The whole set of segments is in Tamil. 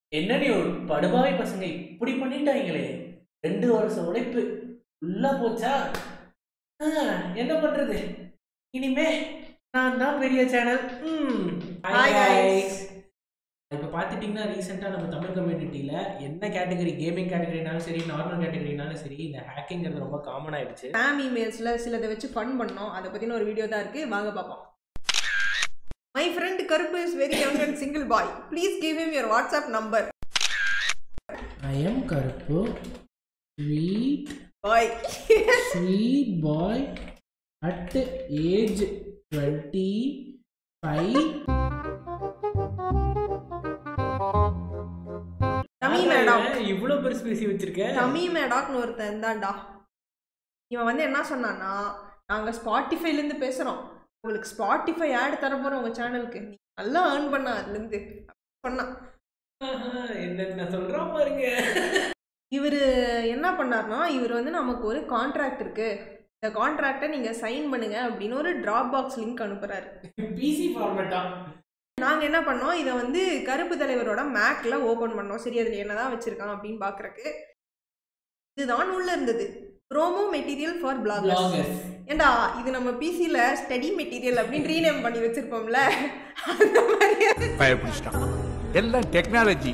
என்னடி ஒரு படுபாவி பசங்க இப்படி பண்ணிட்டாங்களே ரெண்டு வருஷம் உழைப்பு ஃபுல்லா போச்சா ஆ, என்ன பண்றது இனிமே நான் தான் பெரிய சேனல் Hi guys. இப்போ பார்த்துட்டிங்கன்னா ரீசெண்டாக நம்ம தமிழ் கம்யூனிட்டியில் என்ன கேட்டகரி கேமிங் கேட்டகரினாலும் சரி நார்மல் கேட்டகரினாலும் சரி இந்த ஹேக்கிங்கிறது ரொம்ப காமன் ஆயிடுச்சு ஸ்பேம் இமெயில்ஸில் சிலதை வச்சு ஃபன் பண்ணோம் அதை பற்றின ஒரு வீடியோ தான் இருக்குது வாங்க பார்ப்போம் my friend Karuppu is very young and single boy please give him your WhatsApp number I am Karuppu sweet boy sweet boy at age twenty five தமி மேடம் இவ்வளோ பெருசு பேசி வச்சிருக்க தமி மேடாக்னு ஒருத்தன் இருந்தான்டா இவன் வந்து என்ன சொன்னான்னா நாங்கள் ஸ்பாட்டிஃபைலேருந்து பேசுகிறோம் உங்களுக்கு ஸ்பாட்டிஃபை ஆட் தர போகிறோம் உங்கள் சேனலுக்கு நீ நல்லா ஏர்ன் பண்ண அதுலேருந்து சொன்னான் ஆஹா, என்னென்ன சொல்றான் பாருங்க இவர் என்ன பண்ணார்னா இவர் வந்து நமக்கு ஒரு கான்ட்ராக்ட் இருக்கு இந்த கான்ட்ராக்டை நீங்கள் சைன் பண்ணுங்க அப்படின்னு ஒரு ட்ராப் பாக்ஸ் லிங்க் அனுப்புறாரு பிசி ஃபார்மேட்டா நாங்கள் என்ன பண்ணோம் இதை வந்து கருப்பு தலைவரோட மேக்ல ஓப்பன் பண்ணோம் சரி அதில் என்னதான் வச்சிருக்கான் அப்படின்னு பார்க்குறக்கு இதுதான் உள்ள இருந்தது promo material for bloggers bloggers ஏண்டா இது நம்ம பிசியில் ஸ்டடி மெட்டீரியல் அப்படின்னு ரீநேம் பண்ணி வச்சிருப்போம்ல அந்த மாதிரியே பயப்பிடிச்சிட்டான் எல்லாம் டெக்னாலஜி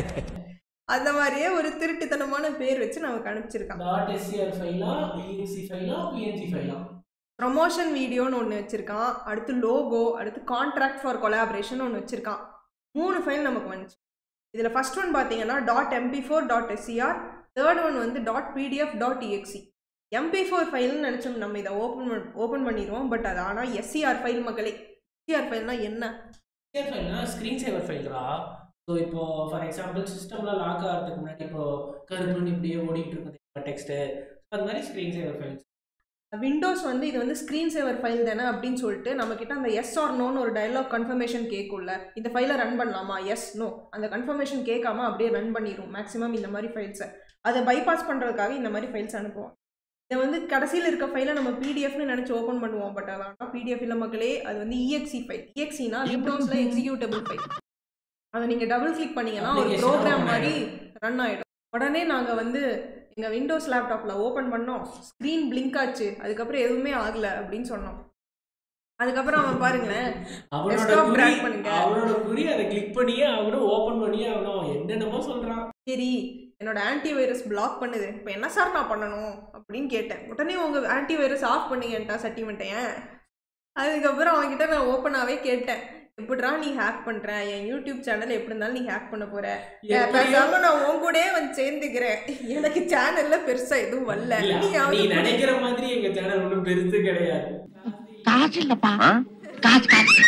அந்த மாதிரியே ஒரு திருட்டுத்தனமான பேர் வச்சு நமக்கு அனுப்பிச்சிருக்கான் டாட் எஸ்சிஆர் ஃபைலா பிஎன்சி ஃபைலா பிஎன்சி ஃபைலா ப்ரமோஷன் வீடியோன்னு ஒன்று வச்சுருக்கான் அடுத்து லோகோ அடுத்து கான்ட்ராக்ட் ஃபார் கொலாபரேஷன் ஒன்று வச்சுருக்கான் மூணு ஃபைல் நமக்கு வந்துச்சு இதில் ஃபர்ஸ்ட் ஒன் பார்த்தீங்கன்னா dot MP four dot SCR third one வந்து dot PDF dot EXE MP four ஃபைல்னு நினச்சோம் நம்ம இதை ஓப்பன் ஓப்பன் பண்ணிடுவோம் பட் அது ஆனால் எஸ்சிஆர் ஃபைல் மக்களே எஸ்சிஆர் ஃபைல்னா என்ன எஸ்சிஆர் ஃபைல்னா ஸ்க்ரீன் சேவர் ஃபைல்ரா ஸோ இப்போ ஃபார் எக்ஸாம்பிள் சிஸ்டம்ல லாக் ஆகிறதுக்கு முன்னாடி இப்போ கருப்புன்னு இப்படியே ஓடிட்டு இருக்குது டெக்ஸ்ட்டு அது மாதிரி ஸ்க்ரீன் சேவர் ஃபைல்ஸ் விண்டோஸ் வந்து இது வந்து ஸ்க்ரீன் சேவர் ஃபைல் தானே அப்படின்னு சொல்லிட்டு நம்மக்கிட்ட அந்த எஸ் ஆர் நோன்னு ஒரு டயலாக் கன்ஃபர்மேஷன் கேட்கும்ல இந்த ஃபைலை ரன் பண்ணலாமா எஸ் நோ அந்த கன்ஃபர்மேஷன் கேட்காம அப்படியே ரன் பண்ணிடும் மேக்ஸிமம் இந்த மாதிரி ஃபைல்ஸை அதை பைபாஸ் பண்ணுறதுக்காக இந்த மாதிரி ஃபைல்ஸ் அனுப்புவோம் இதை வந்து கடைசியில் இருக்க ஃபைலை நம்ம பிடிஎஃப்னு நினச்சி ஓப்பன் பண்ணுவோம் பட் அதான் பிடிஎஃப் இல்லை மக்களே அது வந்து இஎக்ஸி ஃபைல் இஎக்ஸினா விண்டோஸில் எக்ஸிக்யூட்டபிள் ஃபைல் அதை நீங்கள் டபுள் கிளிக் பண்ணீங்கன்னா ஒரு Application ப்ரோக்ராம் open மாதிரி ரன் ஆகிடும் உடனே நாங்கள் வந்து எங்கள் விண்டோஸ் லேப்டாப்பில் ஓப்பன் பண்ணோம் ஸ்க்ரீன் பிளிங்க் ஆச்சு அதுக்கப்புறம் எதுவுமே ஆகலை அப்படின்னு சொன்னோம் அதுக்கப்புறம் அவன் பாருங்களேன் அவனோட Desktop குறி drag பண்ணுங்க. அவனோட குறி அதை கிளிக் பண்ணியே அவனும் ஓப்பன் பண்ணியே ஆகணும் என்னென்னமோ சொல்றான் சரி என்னோட ஆன்டி வைரஸ் பிளாக் பண்ணுது இப்போ என்ன சார் நான் பண்ணணும் அப்படின்னு கேட்டேன் உடனே உங்கள் ஆன்டி வைரஸ் ஆஃப் பண்ணீங்கன்ட்டா சட்டிமெண்ட்டேன் அதுக்கப்புறம் அவன்கிட்ட நான் ஓப்பனாகவே கேட்டேன் எப்படிடா நீ ஹேக் பண்ற என் யூடியூப் சேனல் எப்படி இருந்தாலும் நீ ஹேக் பண்ண போற எப்படியோ- பேசாம நான் உன் கூடயே வந்து சேர்ந்துக்கிறேன் எனக்கு சேனல்ல பெருசா எதுவும் வரல இல்ல, நீ நீ அவனுக்கு நினைக்கிற மாதிரி எங்க சேனல் ஒன்றும் பெருசு கிடையாது காசு இல்லப்பா காசு காசு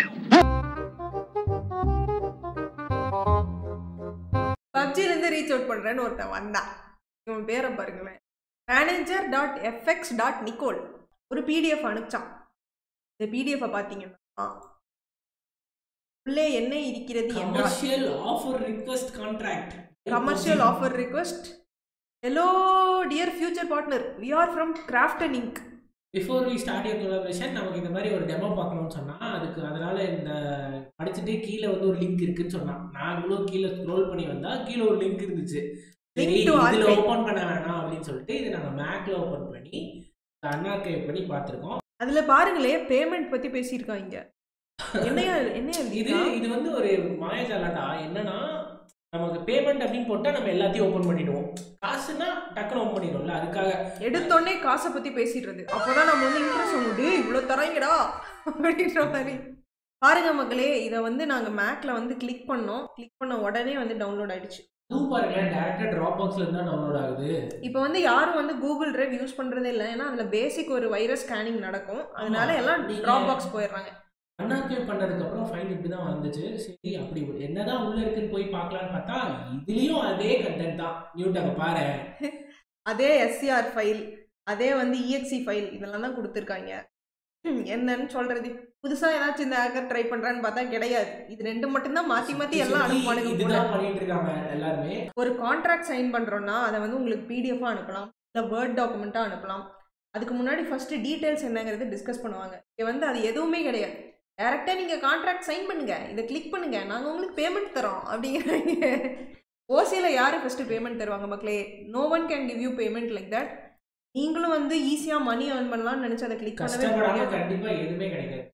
பப்ஜில இருந்து ரீச் அவுட் பண்றேன்னு ஒருத்தன் வந்தான் இவன் பேரை பாருங்களேன் manager dot FX dot Nicole ஒரு பிடிஎஃப் அனுப்பிச்சான் இந்த பிடிஎஃப் பார்த்தீங்கன்னா உள்ளே என்ன இருக்கிறது என்றால் commercial offer request contract commercial offer request hello dear future partner we are from craft and ink before we start your collaboration நமக்கு இந்த மாதிரி ஒரு டெமோ பார்க்கணும்னு சொன்னா அதுக்கு அதனால இந்த படிச்சுட்டு கீழே வந்து ஒரு லிங்க் இருக்குன்னு சொன்னான் நாங்களும் கீழே ஸ்க்ரோல் பண்ணி வந்தா கீழே ஒரு லிங்க் இருந்துச்சு சரி Link to இதுல archive. ஓபன் பண்ண வேணாம் அப்படின்னு சொல்லிட்டு இதை நாங்க மேக்ல ஓபன் பண்ணி அன்ஆர்கைவ் பண்ணி பார்த்திருக்கோம் அதுல பாருங்களே பேமெண்ட் பத்தி பேசியிருக்காங்க என்னையா என்னையா இது எழுதியிருக்கான்? இது வந்து ஒரு மாயஜாலடா என்னன்னா நமக்கு பேமெண்ட் அப்படின்னு போட்டா நம்ம எல்லாத்தையும் ஓபன் பண்ணிடுவோம் காசுனா டக்குன்னு ஓபன் பண்ணிடுவோம்ல அதுக்காக எடுத்தோடனே காசை பத்தி பேசிடுறது அப்போதான் நம்ம வந்து இன்ட்ரெஸ்ட் ஆகும் டேய் இவ்வளோ தராங்கடா அப்படின்ற மாதிரி பாருங்க மக்களே இதை வந்து நாங்கள் மேக்ல வந்து கிளிக் பண்ணோம் கிளிக் பண்ண உடனே வந்து டவுன்லோட் ஆயிடுச்சு அதுவும் பாருங்களேன் டேரக்டா டிராப் பாக்ஸ்ல இருந்தா டவுன்லோட் ஆகுது இப்போ வந்து யாரும் வந்து கூகுள் டிரைவ் யூஸ் பண்றதே இல்லை ஏன்னா அதுல பேசிக் ஒரு வைரஸ் ஸ்கேனிங் நடக்கும் அதனால ஆமா. எல்லாம் நீங்க- ட்ராப் பாக்ஸ் போயிடுறாங்க அன்ஆர்கைவ் பண்ணதுக்கு அப்புறம் ஃபைல் இப்படி தான் வந்துச்சு சரி அப்படி என்னதான் உள்ள இருக்குன்னு போய் பார்க்கலான்னு பார்த்தா இதுலயும் அதே கண்டென்ட் தான் நியூட்டாக பாரு அதே எஸ்சிஆர் ஃபைல் அதே வந்து இஎக்ஸி ஃபைல் இதெல்லாம் தான் கொடுத்துருக்காங்க என்னன்னு சொல்றது புதுசா ஏதாச்சும் இந்த ஹேக்கர் ட்ரை பண்றான்னு பார்த்தா கிடையாது இது ரெண்டு மட்டும்தான் மாத்தி மாத்தி எல்லாம் அனுப்புவானுங்க போல இதுதான் பண்ணிட்டு இருக்காங்க எல்லாருமே ஒரு கான்ட்ராக்ட் சைன் பண்ணுறோன்னா அதை வந்து உங்களுக்கு பிடிஎஃபாக அனுப்பலாம் இல்லை வேர்ட் டாக்குமெண்ட்டாக அனுப்பலாம் அதுக்கு முன்னாடி ஃபஸ்ட்டு டீட்டெயில்ஸ் என்னங்கிறது டிஸ்கஸ் பண்ணுவாங்க இங்கே வந்து அது எதுவுமே கிடையாது டேரெக்டாக நீங்கள் கான்ட்ராக்ட் சைன் பண்ணுங்க இதை கிளிக் பண்ணுங்க நாங்கள் உங்களுக்கு பேமெண்ட் தரோம் அப்படிங்கிறாங்க ஓசியில் யார் ஃபஸ்ட்டு பேமெண்ட் தருவாங்க மக்களே no one can give you payment like that நீங்களும் வந்து ஈஸியாக மணி earn பண்ணலாம்னு நினச்சி அதை கிளிக் பண்ணவே கஷ்டப்படாம முடியாது கண்டிப்பா எதுவுமே கிடைக்காது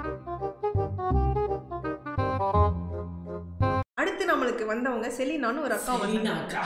அடுத்து நம்மளுக்கு வந்தவங்க செலினான்னு ஒரு அக்கா வந்தாங்க செலினாக்கா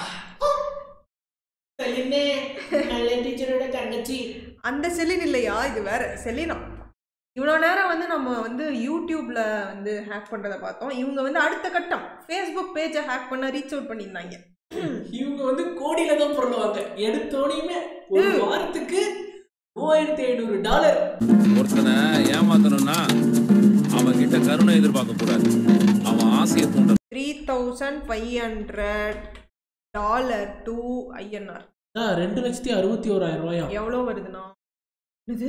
செலினே நல்ல டீச்சரோட தங்கச்சி அந்த செலின் இல்லையா இது வேற செலினா இவ்வளோ நேரம் வந்து நம்ம வந்து யூடியூப்ல வந்து ஹேக் பண்ணுறதை பார்த்தோம் இவங்க வந்து அடுத்த கட்டம் ஃபேஸ்புக் பேஜை ஹேக் பண்ண ரீச் அவுட் பண்ணியிருந்தாங்க இவங்க வந்து கோடியில தான் பொருளுவாங்க எடுத்தோடையுமே ஒரு வாரத்துக்கு மூவாயிரத்தி ஐநூறு டாலர் ஒருத்தனை ஏமாத்தணும்னா அவன் கிட்ட கருணை எதிர்பார்க்க கூடாது அவன் ஆசையை தூண்ட three thousand five hundred dollar to INR ரெண்டு லட்சத்தி அறுபத்தி ஓராயிரம் ரூபாயா எவ்வளோ வருதுண்ணா இது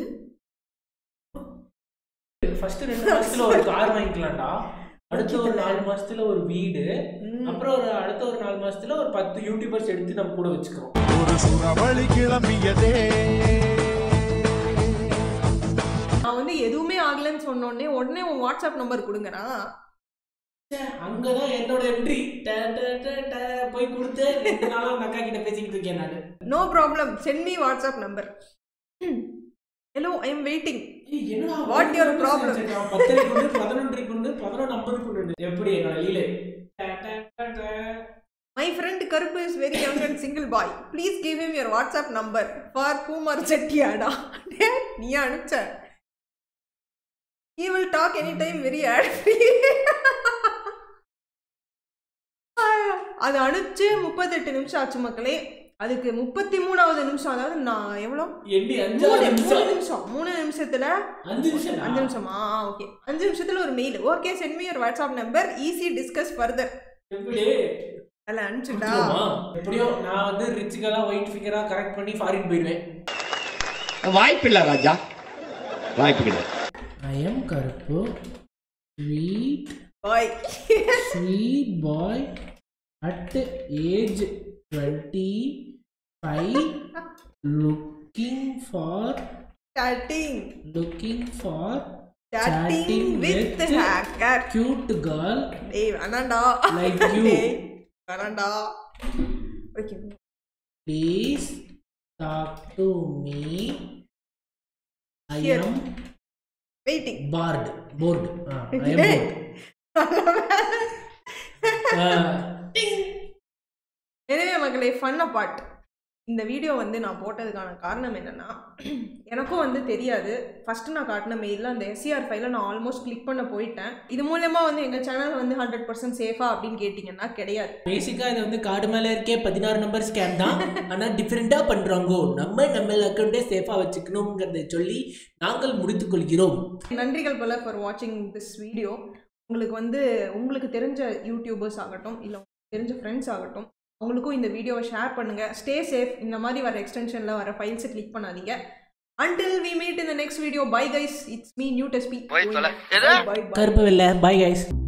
ஃபர்ஸ்ட் ரெண்டு மாசத்துல ஒரு கார் வாங்கிக்கலாம்டா அடுத்த ஒரு நாலு மாசத்துல ஒரு வீடு அப்புறம் ஒரு அடுத்த ஒரு நாலு மாசத்துல ஒரு பத்து யூடியூபர்ஸ் எடுத்து நம்ம கூட வச்சுக்கிறோம் ஒரு சுறவழி கிளம்பியதே நான் வந்து எதுவுமே ஆகலைன்னு சொன்னோடனே உடனே உன் வாட்ஸ்அப் நம்பர் கொடுங்கண்ணா ச்சே, அங்கதான் என்னோட என்ட்ரி போய் கொடுத்து ரெண்டு நாளா அந்த அக்கா கிட்ட பேசிக்கிட்டு இருக்கேன் நானு no problem send me WhatsApp number hello I am waiting ஏய், என்னடா What your அவ்வளவு problem? வச்சிருக்கான்? பத்தரைக்கு ஒண்ணு, பதினொன்றைக்கு ஒண்ணு, பதினொன்று ஐம்பதுக்கு ஒண்ணு. எப்படி என்னோட லீலை டா, டா, டா, டா. My friend Karuppu is very young and single boy please give him your WhatsApp number for boomer செட்டியாடா நீ அனுப்பிச்ச he will talk any time very ad free அது அனுப்பிச்சு முப்பத்தெட்டு நிமிஷம் ஆச்சு மக்களே அதுக்கு முப்பத்தி மூணாவது நிமிஷம் அதாவது நான் எவ்வளோ எண்ணி மூணு அஞ்சாவது மூணு நிமிஷம் நிமிஷம் மூணு நிமிஷத்துல அஞ்சு நிமிஷம் அஞ்சு நிமிஷமா ஓகே அஞ்சு நிமிஷத்துல ஒரு mail okay send me your WhatsApp number easy discuss further எப்படி அதில் அனுப்பிச்சுட்டா கொடுத்துருமா? எப்படியோ நான் வந்து ரிச்சுகளா ஒயிட் ஃபிகரா கரெக்ட் பண்ணி ஃபாரின் போயிடுவேன் வாய்ப்பில்லை ராஜா வாய்ப்பு கிடையாது I am Karuppu sweet boy sweet boy at age twenty five looking for chatting looking for chatting with hacker cute girl டேய் வேணாண்டா Like you. டேய், வேணாண்டா okay please talk to me I Here. Am waiting பார்ட் போர்டு ஐ எம் போர்ட் எனவே மகளே ஃபன்ன பாட் இந்த வீடியோ வந்து நான் போட்டதுக்கான காரணம் என்னன்னா எனக்கும் வந்து தெரியாது ஃபஸ்ட்டு நான் காட்டின மெயிலில் அந்த எஸ்சிஆர் ஃபைலை நான் ஆல்மோஸ்ட் கிளிக் பண்ண போயிட்டேன் இது மூலயமா வந்து எங்கள் சேனல் வந்து ஹண்ட்ரட் பர்சன்ட் சேஃபா அப்படின்னு கேட்டிங்கன்னா கிடையாது பேசிக்கா இது வந்து கார்டு மேல இருக்கே பதினாறு நம்பர் ஸ்கேம் தான் ஆனா டிஃப்ரெண்டா பண்றாங்கோ நம்ம நம்ம அக்கௌண்ட்டே சேஃபா வச்சுக்கணுங்கிறத சொல்லி நாங்கள் முடித்துக் கொள்கிறோம் நன்றிகள் பல ஃபார் வாட்சிங் திஸ் வீடியோ உங்களுக்கு வந்து உங்களுக்கு தெரிஞ்ச யூடியூபர்ஸ் ஆகட்டும் இல்லை உங்களுக்கு தெரிஞ்ச ஃப்ரெண்ட்ஸ் ஆகட்டும் அவங்களுக்கும் இந்த வீடியோவை ஷேர் பண்ணுங்கள் ஸ்டே சேஃப் இந்த மாதிரி வர எக்ஸ்டென்ஷனில் வர ஃபைல்ஸை கிளிக் பண்ணாதீங்க until we meet in the next video bye guys it's me new tespi Wait, bye fella. bye bye கருப்பு வெள்ளை பாய் கைஸ்